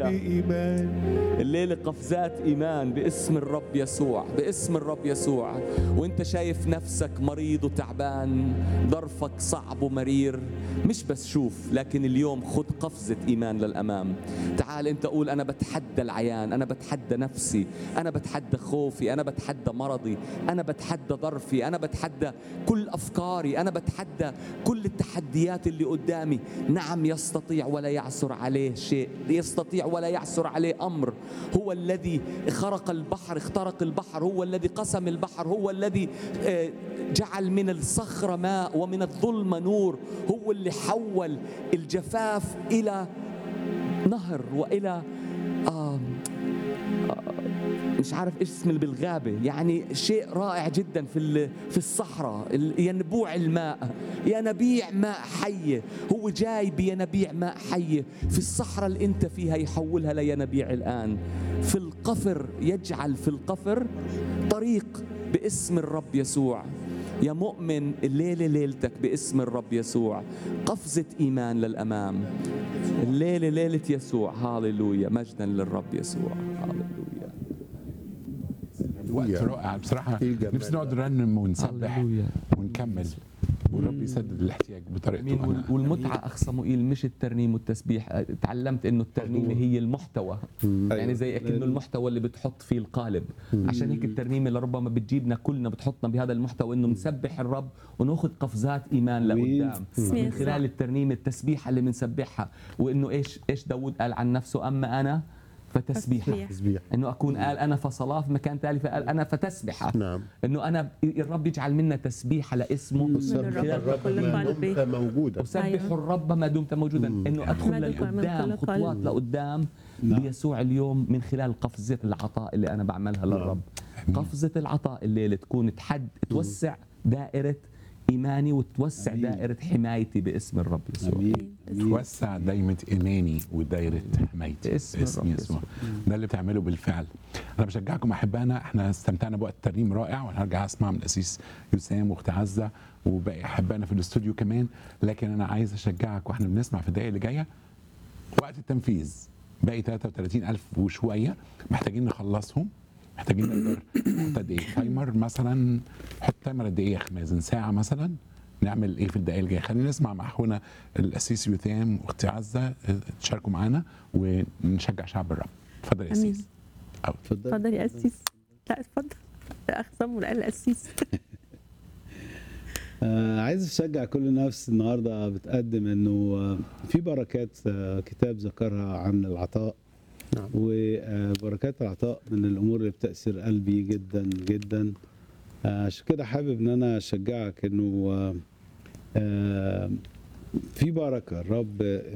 هللويا بإيمان الليلة قفزات إيمان باسم الرب يسوع باسم الرب يسوع وانت شايف نفسك مريض وتعبان ظرفك صعب ومرير مش بس شوف لكن اليوم خد قفزة إيمان للأمام تعال انت قول أنا بتحدى العيان أنا بتحدى نفسي أنا بتحدى خوفي أنا بتحدى مرضي أنا بتحدى ظرفي أنا بتحدى كل أفكاري أنا بتحدى كل التحديات اللي قدامي نعم يستطيع ولا يعثر عليه شيء يستطيع ولا يعثر عليه أمر هو الذي خرق البحر اخترق البحر هو الذي قسم البحر هو الذي آه، جعل من الصخرة ماء ومن الظلمة نور هو اللي حول الجفاف إلى نهر وإلى آه مش عارف ايش اسم اللي بالغابه يعني شيء رائع جدا في ال- في الصحراء ال- ينبوع الماء ينابيع ماء حيه هو جاي بينابيع ماء حيه في الصحراء اللي انت فيها يحولها لينابيع الان في القفر يجعل في القفر طريق باسم الرب يسوع يا مؤمن الليلة ليلتك باسم الرب يسوع قفزة إيمان للأمام الليلة ليلة يسوع هاليلويا مجدا للرب يسوع هاليلويا وقت رائع بصراحه إيه الجمال نفسي نقعد نرنم ونسبح هاليلويا ونكمل والرب يسدد الاحتياج مين بطريقته وال- أنا والمتعة أخ صموئيل مش الترنيم والتسبيح تعلمت إنه الترنيمة هي المحتوى يعني زي إنه المحتوى اللي بتحط فيه القالب عشان هيك الترنيمة لربما بتجيبنا كلنا بتحطنا بهذا المحتوى إنه نسبح الرب وناخذ قفزات إيمان لقدام من خلال الترنيمة التسبيحة اللي بنسبحها وإنه إيش إيش داود قال عن نفسه أما أنا فتسبيحة تسبيح. تسبيح انه اكون قال انا فصلاه في مكان تالي فقال انا فتسبحه نعم انه انا الرب يجعل منا تسبيحه لاسمه من سبح الرب الرب بكل ما قلبي. دمت موجودا أسبح أيوة. الرب ما دمت موجودا انه ادخل ما دمت من لقدام كل خطوات قلب. لقدام بيسوع اليوم من خلال قفزه العطاء اللي انا بعملها للرب قفزه العطاء الليله تكون تحد توسع دائره ايماني وتوسع دائره حمايتي باسم الرب يسوع امين وسع دايمة إيماني ودايرة حمايتي باسم باسم الرب يسوع ده اللي بتعمله بالفعل أنا بشجعكم أحبائنا إحنا استمتعنا بوقت ترنيم رائع وهنرجع أسمع من الأسيس يسام وأخت عزة وباقي أحبائنا في الاستوديو كمان لكن أنا عايز أشجعك وإحنا بنسمع في الدقايق اللي جاية وقت التنفيذ باقي 33 ألف وشوية محتاجين نخلصهم محتاجين نقدر نحط قد ايه تايمر مثلا حط تايمر قد ايه يا اخي مازن ساعه مثلا نعمل ايه في الدقائق الجايه خلينا نسمع مع اخونا الاسيس يثام واختي عزه اه، تشاركوا معانا ونشجع شعب الرب اتفضل يا أمين. اسيس أو. اتفضل اتفضل يا قسيس لا اتفضل اخ صمول قال القسيس آه، عايز اشجع كل نفس النهارده بتقدم انه آه، في بركات آه، كتاب ذكرها عن العطاء نعم. وبركات العطاء من الامور اللي بتاثر قلبي جدا جدا آه، عشان كده حابب ان انا اشجعك انه آه، آه، في بركه الرب